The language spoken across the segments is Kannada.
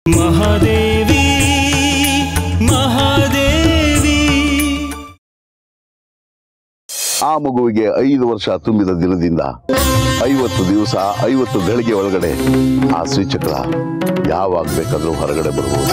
ಮಹಾದೇವಿ ಮಹಾದೇವಿ ಆ ಮಗುವಿಗೆ ಐದು ವರ್ಷ ತುಂಬಿದ ದಿನದಿಂದ ಐವತ್ತು ದಿವಸ ಐವತ್ತು ಗಳಿಗೆ ಒಳಗಡೆ ಆ ಶ್ರೀಚಕ್ರ ಯಾವಾಗ ಬೇಕಾದ್ರೂ ಹೊರಗಡೆ ಬರ್ಬೋದು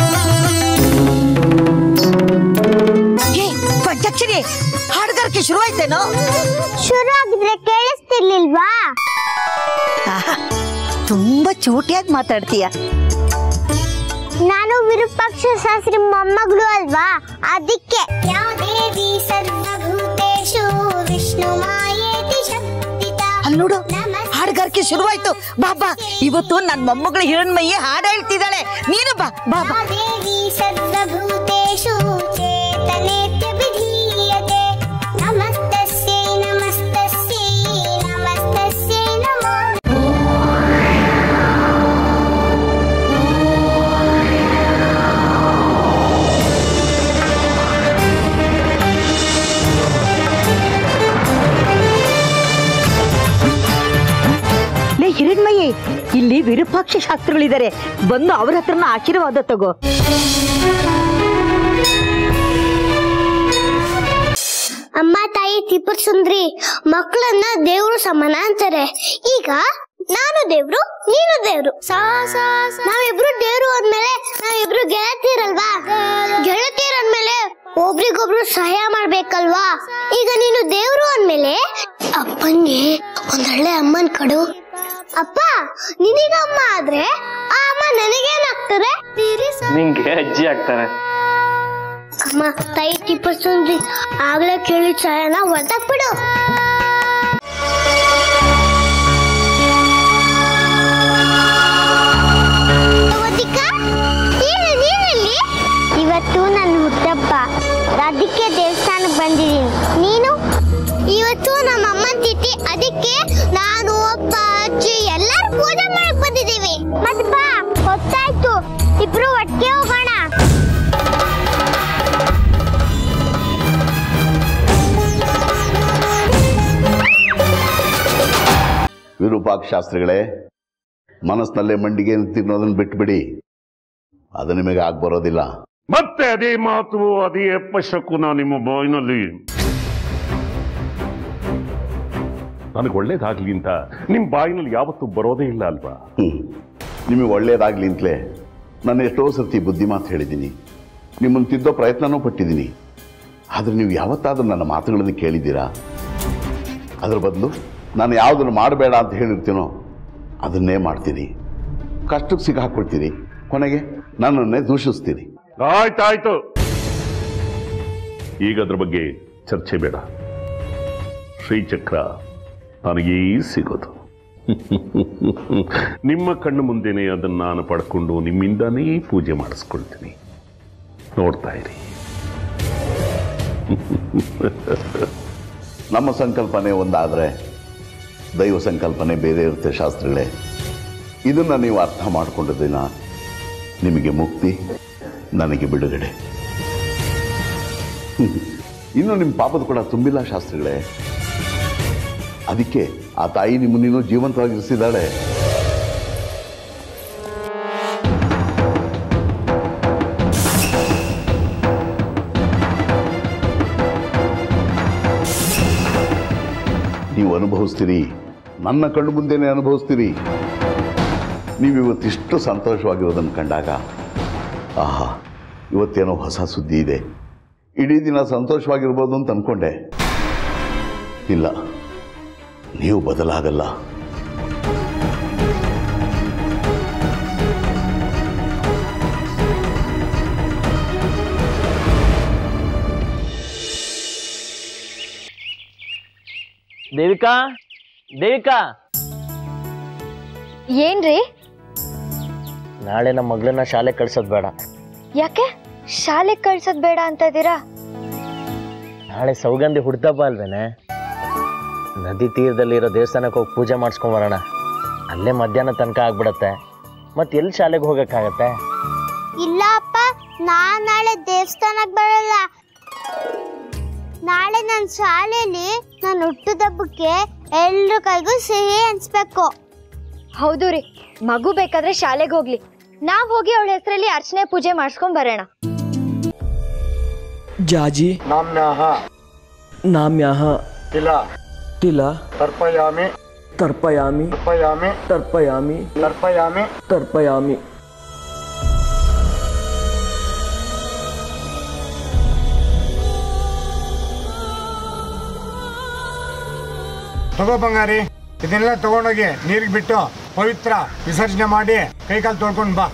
ಏ ಪಂಚಾಕ್ಷರಿ ಹಾಡುಗಾರಿಕೆ ಶುರುವಾಯ್ತೇನೋ ಶುರು ಆಗಿದ್ರೆ ಕೇಳಿಸ್ತಿರ್ಲಿಲ್ವಾ ಆಹಾ, ತುಂಬಾ ಚೂಟಿಯಾಗಿ ಮಾತಾಡ್ತೀಯ ನಾನು ವಿರೂಪಾಕ್ಷ ಶಾಸ್ತ್ರಿ ಮೊಮ್ಮಗಳು ಅಲ್ವಾ ಅದಕ್ಕೆ ದೇವಿ ಸರ್ವಭೂತೇಷು ವಿಷ್ಣು ಮಾಯೇತಿ ಶಕ್ತಿತ ಅಲ್ಲಿ ನೋಡು ಹಾಡುಗಾರಿಕೆ ಶುರುವಾಯ್ತು ಬಾ ಬಾ ಇವತ್ತು ನನ್ನ ಮೊಮ್ಮಗಳು ಹಿರಣ್ಮಯ್ಯ ಹಾಡು ಹೇಳ್ತಿದ್ದಾಳೆ ನೀನು ಬಾ ಬಾ ಬಾ ದೇವಿ ಸರ್ವಭೂತೇಷು ಚೇತನೇತ್ಯ ವಿಧೀಯತೆ ನಮಸ್ತಸ್ಯೈ ನಮಸ್ತಸ್ಯೈ ನಮಸ್ತಸ್ಯೈ ನಮೋ ಲೇ ಹಿರಣ್ಮಯ್ಯ ಇಲ್ಲಿ ವಿರೂಪಾಕ್ಷ ಶಾಸ್ತ್ರಿಗಳಿದ್ದಾರೆ ಬಂದು ಅವ್ರ ಹತ್ರನ ಆಶೀರ್ವಾದ ತಗೋ ಅಮ್ಮ ತಾಯಿ ತ್ರಿಪುರ ಸುಂದ್ರಿ ಮಕ್ಕಳನ್ನ ದೇವ್ರು ಸಮಾನ ಅಂತಾರೆ ಈಗ ನಾನು ದೇವ್ರು ನೀನು ದೇವ್ರು ನಾವಿಬ್ರು ದೇವ್ರು ಅಂದ್ಮೇಲೆ ನಾವಿಬ್ರು ಗೆಳತಿರಲ್ವಾ ಗೆಳತಿಯರ್ ಅಂದ್ಮೇಲೆ ಒಬ್ರಿಗೊಬ್ರು ಸಹಾಯ ಮಾಡ್ಬೇಕಲ್ವಾ ಈಗ ನೀನು ದೇವ್ರು ಅಂದ್ಮೇಲೆ ಅಪ್ಪನ್ಗೆ ಒಂದೊಳ್ಳೆ ಅಮ್ಮನ್ ಕಡು ಅಪ್ಪ ನಿನಗ ಅಮ್ಮ ಆದ್ರೆ ಆ ಅಮ್ಮ ನನಗೇನಾಗ್ತಾರೆ ನಿಂಗೆ ಅಜ್ಜಿ ಆಗ್ತಾರೆ ಅಮ್ಮ ತಾಯಿ ಟಿಪ್ಪ ಸುಂದ್ರಿ ಆಗ್ಲೇ ಕೇಳಿದ ಸಹಾಯನ ಹೊರತಾಕ್ಬಿಡು ಇವತ್ತು ನನ್ನ ಹುಟ್ಟಪ್ಪ ಅದಕ್ಕೆ ದೇವಸ್ಥಾನಕ್ಕೆ ಬಂದಿದ್ದೀನಿ ನೀನು ಇವತ್ತು ನಮ್ಮ ಅಮ್ಮನ ತಿಥಿ ಅದಕ್ಕೆ ನಾನು ಅಪ್ಪ ಅಜ್ಜಿ ಎಲ್ಲರೂ ಪೂಜೆ ಮಾಡಕ್ ಬಂದಿದ್ದೀವಿ ಮತ್ತೆ ಬಾ ಹೊತ್ತಾಯ್ತು ಇಬ್ರು ಒಟ್ಟಿಗೆ ಹೋಗೋಣ ವಿರೂಪಾಕ್ಷ ಶಾಸ್ತ್ರಿಗಳೇ ಮನಸ್ಸಿನಲ್ಲೇ ಮಂಡಿಗೆ ತಿನ್ನೋದನ್ನ ಬಿಟ್ಬಿಡಿ ಅದು ನಿಮಗೆ ಆಗ್ ಬರೋದಿಲ್ಲ ಮತ್ತೆ ಅದೇ ಮಾತು ಅದೇ ಅಪಶಕುನ ನಿಮ್ಮ ಬಾಯಿನಲ್ಲಿ ನನಗೆ ಒಳ್ಳೇದಾಗ್ಲಿ ಅಂತ ನಿಮ್ ಬಾಯಿನಲ್ಲಿ ಯಾವತ್ತೂ ಬರೋದೇ ಇಲ್ಲ ಅಲ್ವಾ ಹ್ಮ್. ನಿಮಗೆ ಒಳ್ಳೇದಾಗ್ಲಿ ಅಂತಲೇ ನಾನು ಎಷ್ಟೋ ಸರ್ತಿ ಬುದ್ಧಿ ಮಾತು ಹೇಳಿದ್ದೀನಿ ನಿಮ್ಮನ್ನು ತಿದ್ದೋ ಪ್ರಯತ್ನನೂ ಪಟ್ಟಿದ್ದೀನಿ ಆದರೆ ನೀವು ಯಾವತ್ತಾದ್ರೂ ನನ್ನ ಮಾತುಗಳನ್ನು ಕೇಳಿದ್ದೀರಾ ಅದ್ರ ಬದಲು ನಾನು ಯಾವುದನ್ನು ಮಾಡಬೇಡ ಅಂತ ಹೇಳಿರ್ತೀನೋ ಅದನ್ನೇ ಮಾಡ್ತೀನಿ ಕಷ್ಟಕ್ಕೆ ಸಿಕ್ಕಾಕೊಳ್ತೀರಿ ಕೊನೆಗೆ ನನ್ನನ್ನೇ ದೂಷಿಸ್ತೀರಿ ಆಯ್ತಾಯ್ತು ಈಗ ಅದ್ರ ಬಗ್ಗೆ ಚರ್ಚೆ ಬೇಡ ಶ್ರೀಚಕ್ರ ನನಗೇ ಸಿಗೋದು ನಿಮ್ಮ ಕಣ್ಣು ಮುಂದೆನೆ ಅದನ್ನು ನಾನು ಪಡ್ಕೊಂಡು ನಿಮ್ಮಿಂದನೇ ಪೂಜೆ ಮಾಡಿಸ್ಕೊಳ್ತೀನಿ ನೋಡ್ತಾ ಇರಿ ನಮ್ಮ ಸಂಕಲ್ಪನೆ ಒಂದಾದರೆ ದೈವ ಸಂಕಲ್ಪನೆ ಬೇರೆ ಇರುತ್ತೆ ಶಾಸ್ತ್ರಗಳೇ ಇದನ್ನು ನೀವು ಅರ್ಥ ಮಾಡಿಕೊಂಡ ದಿನ ನಿಮಗೆ ಮುಕ್ತಿ ನನಗೆ ಬಿಡುಗಡೆ ಹ್ಮ್. ಇನ್ನು ನಿಮ್ಮ ಪಾಪದ ಕೂಡ ತುಂಬಿಲ್ಲ ಶಾಸ್ತ್ರಿಗಳೇ ಅದಕ್ಕೆ ಆ ತಾಯಿ ನಿಮ್ಮನ್ನಿನ್ನೂ ಜೀವಂತವಾಗಿರಿಸಿದ್ದಾಳೆ ನೀವು ಅನುಭವಿಸ್ತೀರಿ ನನ್ನ ಕಣ್ಣು ಮುಂದೆನೇ ಅನುಭವಿಸ್ತೀರಿ ನೀವು ಇವತ್ತಿಷ್ಟು ಸಂತೋಷವಾಗಿರೋದನ್ನು ಕಂಡಾಗ ಆಹಾ ಇವತ್ತೇನೋ ಹೊಸ ಸುದ್ದಿ ಇದೆ ಇಡೀ ದಿನ ಸಂತೋಷವಾಗಿರ್ಬೋದು ಅಂತ ಅಂದ್ಕೊಂಡೆ ಇಲ್ಲ ನೀವು ಬದಲಾಗಲ್ಲ ದೇವಿಕಾ ದೇವಿಕಾ ಏನ್ರಿ ನಾಳೆ ನಮ್ಮ ಮಗಳನ್ನ ಶಾಲೆ ಕಳ್ಸೋದ್ ಬೇಡ ಯಾಕೆ ಶಾಲೆ ಕಳ್ಸೋದ್ ಬೇಡ ಅಂತ ಇದೀರಾ ನಾಳೆ ಸೌಗಂಧಿ ಹುಡ್ದಬ್ಬ ಅಲ್ವೇನೆ ನದಿ ತೀರದಲ್ಲಿರೋ ದೇವಸ್ಥಾನಕ್ಕೆ ಹೋಗಿ ಪೂಜೆ ಮಾಡಿಸ್ಕೊಂಡ್ ಬರೋಣ ಅಲ್ಲೇ ಮಧ್ಯಾಹ್ನ ತನಕ ಆಗ್ಬಿಡತ್ತೆ ಮತ್ತೆ ಎಲ್ಲಿ ಶಾಲೆಗೆ ಹೋಗಕ್ಕಾಗತ್ತೆ ಇಲ್ಲ ಅಪ್ಪ ನಾನ್ ನಾಳೆ ದೇವಸ್ಥಾನಕ್ಕೆ ಬರಲ್ಲ ನಾಳೆ ನನ್ನ ಶಾಲೆಯಲ್ಲಿ ನಾನು ಹುಟ್ಟುದಬ್ಬಕ್ಕೆ ಎಲ್ರ ಕೈಗೂ ಸಿಹಿ ಹಂಚ್ಬೇಕು ಹೌದು ರೀ ಮಗು ಬೇಕಾದ್ರೆ ಶಾಲೆಗೆ ಹೋಗ್ಲಿ ನಾವ್ ಹೋಗಿ ಅವಳ ಹೆಸರಲ್ಲಿ ಅರ್ಚನೆ ಪೂಜೆ ಮಾಡಿಸ್ಕೊಂಡ್ ಬರೋಣ ಜಾಜಿ नाम्न्याः ನಾಮ್ಯಾಹ तिल ತಿಲ तर्पयामि ತರ್ಪಯಾಮಿ तर्पयामि ತರ್ಪಯಾಮಿ तर्पयामि ತರ್ಪಯಾಮಿ ತಗೋ ಬಂಗಾರಿ ಇದನ್ನೆಲ್ಲ ತಗೊಂಡೋಗಿ ನೀರಿಗೆ ಬಿಟ್ಟು ಪವಿತ್ರ ವಿಸರ್ಜನೆ ಮಾಡಿ ಕೈಕಾಲು ತೊಳ್ಕೊಂಡು ಬಾ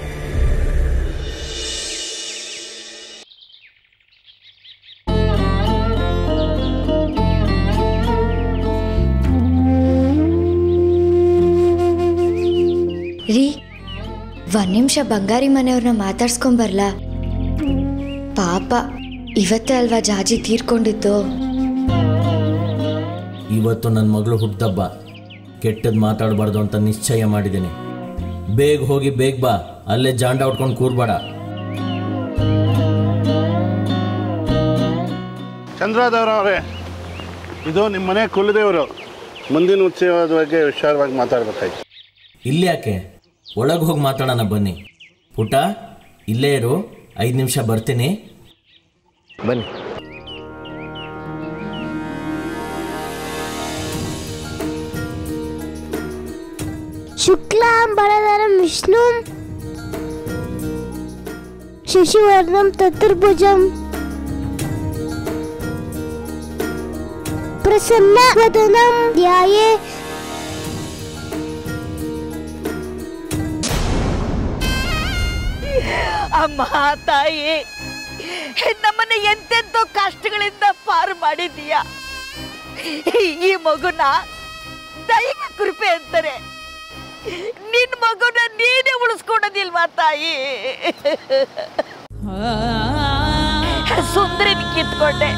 ರೀ ಒಂದ್ ನಿಮಿಷ ಬಂಗಾರಿ ಮನೆಯವ್ರನ್ನ ಮಾತಾಡ್ಸ್ಕೊಂಬರ್ಲಾ ಪಾಪ ಇವತ್ತೇ ಅಲ್ವಾ ಜಾಜಿ ತೀರ್ಕೊಂಡಿದ್ದು ಇವತ್ತು ನನ್ನ ಮಗಳು ಹುಟ್ಟದಬ್ಬ ಕೆಟ್ಟದ್ದು ಮಾತಾಡಬಾರ್ದು ಅಂತ ನಿಶ್ಚಯ ಮಾಡಿದ್ದೀನಿ ಬೇಗ ಹೋಗಿ ಬೇಗ ಬಾ ಅಲ್ಲೇ ಜಾಂಡ ಹೊಡ್ಕೊಂಡು ಕೂರ್ಬೇಡ ಚಂದ್ರದೇವರವರೇ ಇದು ನಿಮ್ಮ ಮನೆ ಕುಲದೇವರು ಮುಂದಿನ ಉತ್ಸವದ ಬಗ್ಗೆ ವಿಚಾರವಾಗಿ ಮಾತಾಡ್ಬೇಕಾಯ್ತು ಇಲ್ಲಿ ಯಾಕೆ ಒಳಗೆ ಹೋಗಿ ಮಾತಾಡೋಣ ಬನ್ನಿ ಪುಟ ಇಲ್ಲೇ ಇರು ಐದು ನಿಮಿಷ ಬರ್ತೀನಿ ಬನ್ನಿ शुक्लाम्बरधरं विष्णुं शशिवर्णं चतुर्भुजं प्रसन्नवदनं ध्याये ಅಮ್ಮ ತಾಯಿ ನಮ್ಮನ್ನ ಎಂತೆಂತೋ ಕಷ್ಟಗಳಿಂದ ಪಾರು ಮಾಡಿದೀಯ ಈ ಮಗುನ ದೈವ ಕೃಪೆ ಅಂತಾರೆ ನಿನ್ ಮಗುನ ನೀನೇ ಉಳಿಸ್ಕೊಡೋದಿಲ್ವಾ ತಾಯಿ ಸುಂದರಿನ ಕಿತ್ಕೊಂಡೆ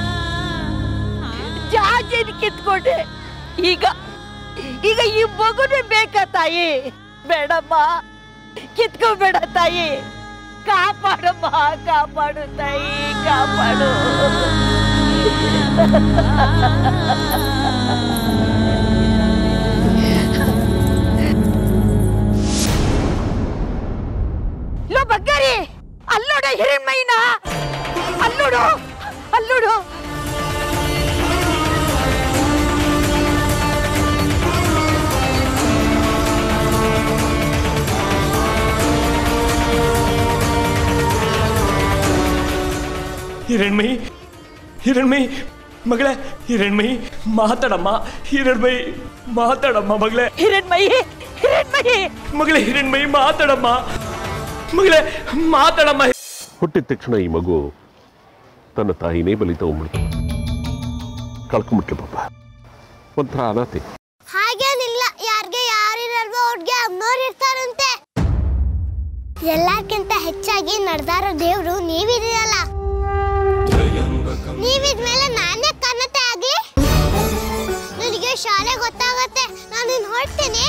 ಜಾಜಿನ ಕಿತ್ಕೊಂಡೆ ಈಗ ಈಗ ಈ ಮಗುನೇ ಬೇಕಾ ತಾಯಿ ಬೇಡಮ್ಮ ಕಿತ್ಕೋಬೇಡ ತಾಯಿ ಕಾಪಾಡಮ್ಮ ಕಾಪಾಡು ತಾಯಿ ಕಾಪಾಡು ಲೋ ಬಗ್ಗಾರಿ ಅಲ್ಲೋಡ ಹಿರಣ್ಮಯ್ಯನ ಅಲ್ಲೋಡು ಅಲ್ಲೋಡು ಹಿರಣ್ಮಯಿ ಹಿರಣ್ಮಯಿ ಮಗಳೇ ಹಿರಣ್ಮಯಿ ಮಾತಾಡಮ್ಮ ಹಿರಣ್ಮಯಿ ಮಾತಾಡಮ್ಮ ಮಗಳೇ ಹಿರಣ್ಮಯಿ ಹಿರಣ್ಮಯಿ ಮಗಳೇ ಹಿರಣ್ಮಯಿ ಮಾತಾಡಮ್ಮ ಮಗಳೇ ಮಾತಾಡಮ್ಮ ಹುಟ್ಟಿದ ತಕ್ಷಣ ಈ ಮಗು ತನ್ನ ತಾಯಿನೇ ಬಲಿತ ಉಮ್ಬಿಡ್ತು ಕಳ್ಕೊಂಬಿಟ್ಲು ಪಾಪ ಒಂಥರ ಅನಾಥೆ ಹಾಗೇನಿಲ್ಲ ಯಾರಿಗೆ ಯಾರಿರಲ್ವೋ ಅವ್ರಿಗೆ ಅಮ್ಮೋರು ಇರ್ತಾರಂತೆ ಎಲ್ಲಕ್ಕಿಂತ ಹೆಚ್ಚಾಗಿ ನಡೆದಾರೋ ದೇವ್ರು ನೀವಿದೆಯಲ್ಲ ನೀವಿದ್ಮೇಲೆ ನಾನೇ ಕನ್ನತೆ ಆಗ್ಲಿ ನನಗೆ ಶಾಲೆ ಗೊತ್ತಾಗತ್ತೆ ನಾನು ಇನ್ನು ಹೊರಡ್ತೀನಿ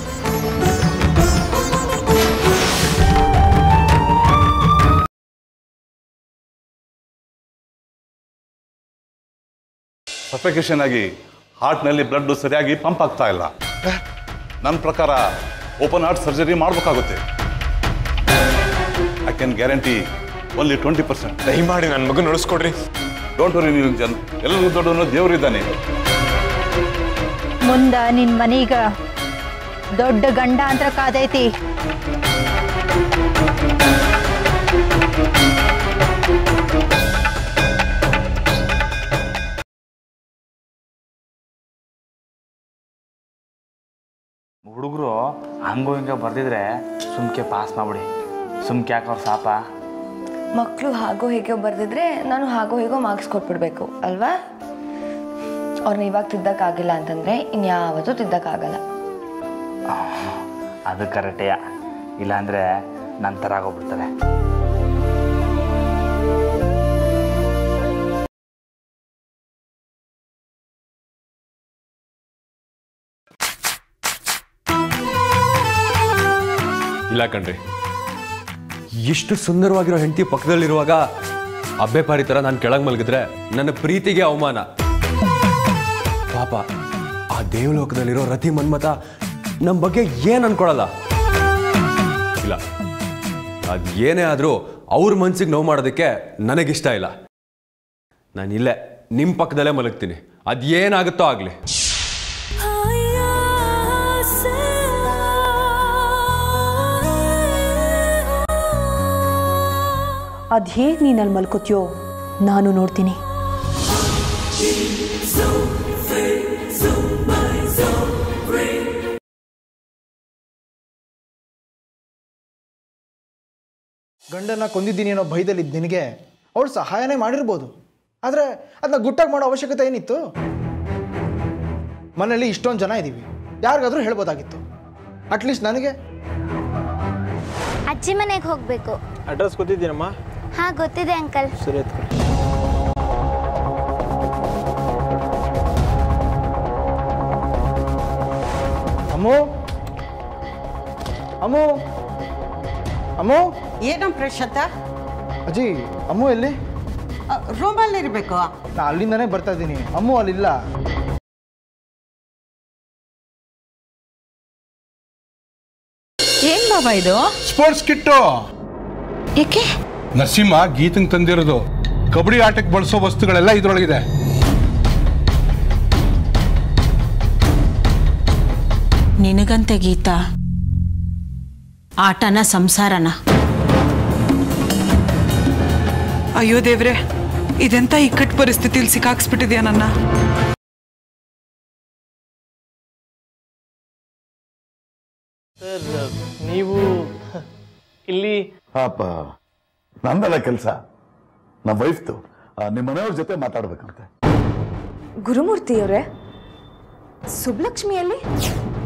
ಸಫಿಕೇಶನ್ ಆಗಿ ಹಾರ್ಟ್ನಲ್ಲಿ ಬ್ಲಡ್ ಸರಿಯಾಗಿ ಪಂಪ್ ಆಗ್ತಾ ಇಲ್ಲ ನನ್ನ ಪ್ರಕಾರ ಓಪನ್ ಹಾರ್ಟ್ ಸರ್ಜರಿ ಮಾಡಬೇಕಾಗುತ್ತೆ I can guarantee only twenty percent ದಯಮಾಡಿ ನನ್ನ ಮಗನ ಉಳಿಸ್ಕೊಡ್ರಿ ಡೋಂಟ್ ವರಿ ನೀವು ಜನ್ ಎಲ್ಲರಿಗೂ ದೊಡ್ಡವನು ದೇವರಿದ್ದಾನೆ ಮುಂದ ನಿನ್ ಮನೀಗ ದೊಡ್ಡ ಗಂಡ ಅಂತ ಕಾದೈತಿ ಹುಡುಗರು ಹಂಗೋ ಹಿಂಗೆ ಬರ್ದಿದ್ರೆ ಸುಮ್ಕೆ ಪಾಸ್ ಮಾಡ್ಬಿಡಿ ಸುಮ್ಕೆ ಯಾಕೆ ಅವ್ರ ಸಾಪ ಮಕ್ಕಳು ಹಾಗೋ ಹೀಗೋ ಬರೆದಿದ್ರೆ ನಾನು ಹಾಗೋ ಹೀಗೋ ಮಾರ್ಕ್ಸ್ ಕೊಟ್ಬಿಡ್ಬೇಕು ಅಲ್ವಾ ಅವ್ರನ್ನ ಇವಾಗ ತಿದ್ದಕ್ಕಾಗಿಲ್ಲ ಅಂತಂದರೆ ಇನ್ಯಾವತ್ತೂ ತಿದ್ದಕ್ಕಾಗಲ್ಲ ಅದು ಕರೆಕ್ಟೆಯ ಇಲ್ಲಾಂದ್ರೆ ನನ್ನ ಥರ ಆಗೋಗ್ಬಿಡ್ತಾರೆ ಇಲ್ಲ ಕಣ್ರಿ ಇಷ್ಟು ಸುಂದರವಾಗಿರೋ ಹೆಂಡತಿ ಪಕ್ಕದಲ್ಲಿರುವಾಗ ಅಬ್ಬೆ ಪಾರಿ ಥರ ನಾನು ಕೆಳಗೆ ಮಲಗಿದ್ರೆ ನನ್ನ ಪ್ರೀತಿಗೆ ಅವಮಾನ ಪಾಪ ಆ ದೇವಲೋಕದಲ್ಲಿರೋ ರತಿ ಮನ್ಮತ ನಮ್ಮ ಬಗ್ಗೆ ಏನು ಅನ್ಕೊಳಲ್ಲ ಇಲ್ಲ ಅದು ಏನೇ ಆದರೂ ಅವ್ರ ಮನ್ಸಿಗೆ ನೋವು ಮಾಡೋದಕ್ಕೆ ನನಗಿಷ್ಟ ಇಲ್ಲ ನಾನು ಇಲ್ಲೇ ನಿಮ್ಮ ಪಕ್ಕದಲ್ಲೇ ಮಲಗ್ತೀನಿ ಅದು ಏನಾಗುತ್ತೋ ಆಗಲಿ ಅದು ಹೇಗೆ ನೀನು ಅಲ್ಲಿ ಮಲ್ಕೋತೀಯೋ ನಾನು ನೋಡ್ತೀನಿ ಗಂಡನ ಕೊಂದಿದ್ದೀನಿ ಅನ್ನೋ ಭಯದಲ್ಲಿದ್ದ ನಿನಗೆ ಅವಳು ಸಹಾಯನೇ ಮಾಡಿರ್ಬೋದು ಆದರೆ ಅದನ್ನ ಗುಟ್ಟಾಗಿ ಮಾಡೋ ಅವಶ್ಯಕತೆ ಏನಿತ್ತು ಮನೇಲಿ ಇಷ್ಟೊಂದು ಜನ ಇದ್ದೀವಿ ಯಾರಿಗಾದ್ರೂ ಹೇಳ್ಬೋದಾಗಿತ್ತು ಅಟ್ಲೀಸ್ಟ್ ನನಗೆ ಅಜ್ಜಿ ಮನೆಗೆ ಹೋಗ್ಬೇಕು ಅಡ್ರೆಸ್ ಗೊತ್ತಿದ್ದೀನಮ್ಮ ಹಾ ಗೊತ್ತಿದೆ ಅಂಕಲ್ ಸರಿ ಎತ್ಕೊ. ಅಮ್ಮು ಅಮ್ಮು ಅಮ್ಮು ಏನೋ ಪ್ರಶಾಂತ ಅಜ್ಜಿ ಅಮ್ಮು ಎಲ್ಲಿ ರೂಮಲ್ಲಿ ಇರಬೇಕು ನಾ ಅಲ್ಲಿಂದನೇ ಬರ್ತಾ ಇದ್ದೀನಿ ಅಮ್ಮು ಅಲ್ಲಿಲ್ಲ ಏನ್ ಬಾಬಾ ಇದು ಸ್ಪೋರ್ಟ್ಸ್ ಕಿಟ್ಟು ಏಕೆ ನರಸಿಂಹ ಗೀತಂಗ್ ತಂದಿರೋದು ಕಬಡ್ಡಿ ಆಟಕ್ಕೆ ಬಳಸೋ ವಸ್ತುಗಳೆಲ್ಲ ಇದ್ರೊಳಗಿದೆ ನಿನಗಂತೆ ಗೀತಾ ಆಟನ ಸಂಸಾರನ ಅಯ್ಯೋ ದೇವ್ರೆ ಇದೆಂತ ಇಕ್ಕಟ್ಟು ಪರಿಸ್ಥಿತಿಲಿ ಸಿಕ್ಕಾಕ್ಸ್ಬಿಟ್ಟಿದ್ಯಾ ನನ್ನ ನೀವು ಇಲ್ಲಿ ಪಾಪ ನಂದಲ್ಲ ಕೆಲಸ ನಮ್ಮ ವೈಫ್ತು ನಿಮ್ಮ ಮನೆಯವ್ರ ಜೊತೆ ಮಾತಾಡ್ಬೇಕಂತೆ ಗುರುಮೂರ್ತಿಯವರೇ ಸುಬ್ಲಕ್ಷ್ಮಿಯಲ್ಲಿ